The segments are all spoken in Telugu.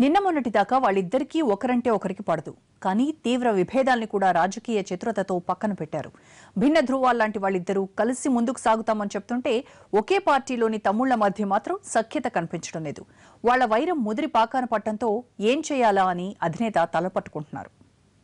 నిన్న మొన్నటిదాకా వాళ్ళిద్దరికీ ఒకరంటే ఒకరికి పడదు కానీ తీవ్ర విభేదాల్ని కూడా రాజకీయ చతురతతో పక్కన పెట్టారు భిన్న ధృవాల్లాంటి వాళ్ళిద్దరూ కలిసి ముందుకు సాగుతామని చెప్తుంటే ఒకే పార్టీలోని తమ్ముళ్ల మధ్య మాత్రం సఖ్యత కనిపించడం లేదు వాళ్ల వైరం ముదిరి పాకాన పట్టంతో ఏం చేయాలా అని అధినేత తలపట్టుకుంటున్నారు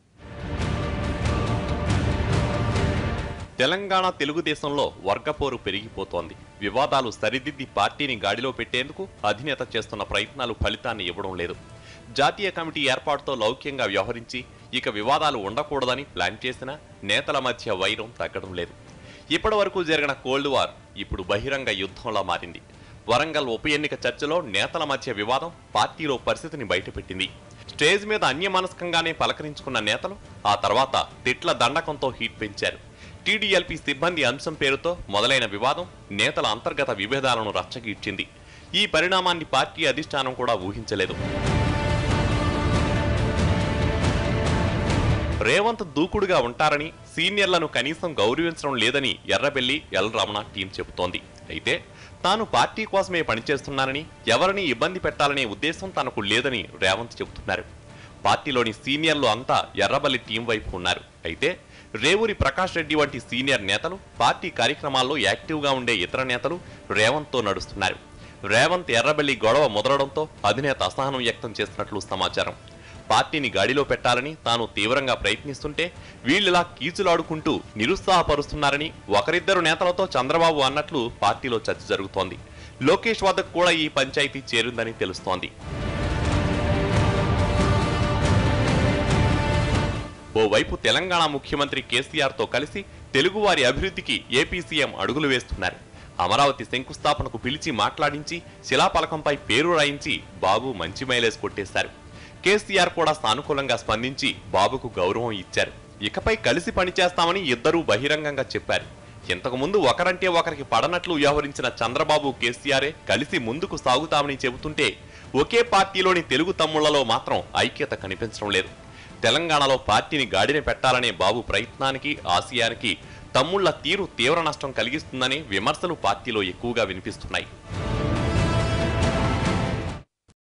తెలంగాణ తెలుగుదేశంలో వర్గపోరు పెరిగిపోతోంది వివాదాలు సరిదిద్ది పార్టీని గాడిలో పెట్టేందుకు అధినేత చేస్తున్న ప్రయత్నాలు ఫలితాన్ని ఇవ్వడం లేదు జాతీయ కమిటీ ఏర్పాటుతో లౌక్యంగా వ్యవహరించి ఇక వివాదాలు ఉండకూడదని ప్లాన్ చేసినా నేతల మధ్య వైరం తగ్గడం లేదు ఇప్పటి వరకు జరిగిన కోల్డ్ వార్ ఇప్పుడు బహిరంగ యుద్ధంలా మారింది వరంగల్ ఉప ఎన్నిక చర్చలో నేతల మధ్య వివాదం పార్టీలో పరిస్థితిని బయటపెట్టింది స్టేజ్ మీద అన్యమనస్కంగానే పలకరించుకున్న నేతలు ఆ తర్వాత తిట్ల దండకంతో హీట్ పెంచారు టీడీఎల్పీ సిబ్బంది అంశం పేరుతో మొదలైన వివాదం నేతల అంతర్గత విభేదాలను రచ్చగీడ్చింది ఈ పరిణామాన్ని పార్టీ అధిష్టానం కూడా ఊహించలేదు రేవంత్ దూకుడుగా ఉంటారని సీనియర్లను కనీసం గౌరవించడం లేదని ఎర్రబెల్లి ఎల్ రమణ టీం చెబుతోంది అయితే తాను పార్టీ కోసమే పనిచేస్తున్నానని ఎవరిని ఇబ్బంది పెట్టాలనే ఉద్దేశం తనకు లేదని రేవంత్ చెబుతున్నారు పార్టీలోని సీనియర్లు అంతా ఎర్రబల్లి టీం వైపు ఉన్నారు అయితే రేవూరి ప్రకాష్ రెడ్డి వంటి సీనియర్ నేతలు పార్టీ కార్యక్రమాల్లో యాక్టివ్గా ఉండే ఇతర నేతలు రేవంత్తో నడుస్తున్నారు రేవంత్ ఎర్రబెల్లి గొడవ ముదరడంతో అధినేత అసహనం వ్యక్తం చేసినట్లు సమాచారం పార్టీని గాడిలో పెట్టాలని తాను తీవ్రంగా ప్రయత్నిస్తుంటే వీళ్ళిలా కీచులాడుకుంటూ నిరుత్సాహపరుస్తున్నారని ఒకరిద్దరు నేతలతో చంద్రబాబు అన్నట్లు పార్టీలో చర్చ జరుగుతోంది లోకేష్ వద్దకు కూడా ఈ పంచాయతీ చేరిందని తెలుస్తోంది ఓవైపు తెలంగాణ ముఖ్యమంత్రి కేసీఆర్తో కలిసి తెలుగువారి అభివృద్ధికి ఏపీ సీఎం అడుగులు వేస్తున్నారు అమరావతి శంకుస్థాపనకు పిలిచి మాట్లాడించి శిలాఫలకంపై పేరు రాయించి బాబు మంచి మైలేజ్ కొట్టేశారు కేసీఆర్ కూడా సానుకూలంగా స్పందించి బాబుకు గౌరవం ఇచ్చారు ఇకపై కలిసి పనిచేస్తామని ఇద్దరూ బహిరంగంగా చెప్పారు ఇంతకుముందు ఒకరంటే ఒకరికి పడనట్లు వ్యవహరించిన చంద్రబాబు కేసీఆరే కలిసి ముందుకు సాగుతామని చెబుతుంటే ఒకే పార్టీలోని తెలుగు తమ్ముళ్లలో మాత్రం ఐక్యత కనిపించడం లేదు తెలంగాణలో పార్టీని గాడిన పెట్టాలనే బాబు ప్రయత్నానికి ఆశయానికి తమ్ముళ్ల తీరు తీవ్ర నష్టం కలిగిస్తుందని విమర్శలు పార్టీలో ఎక్కువగా వినిపిస్తున్నాయి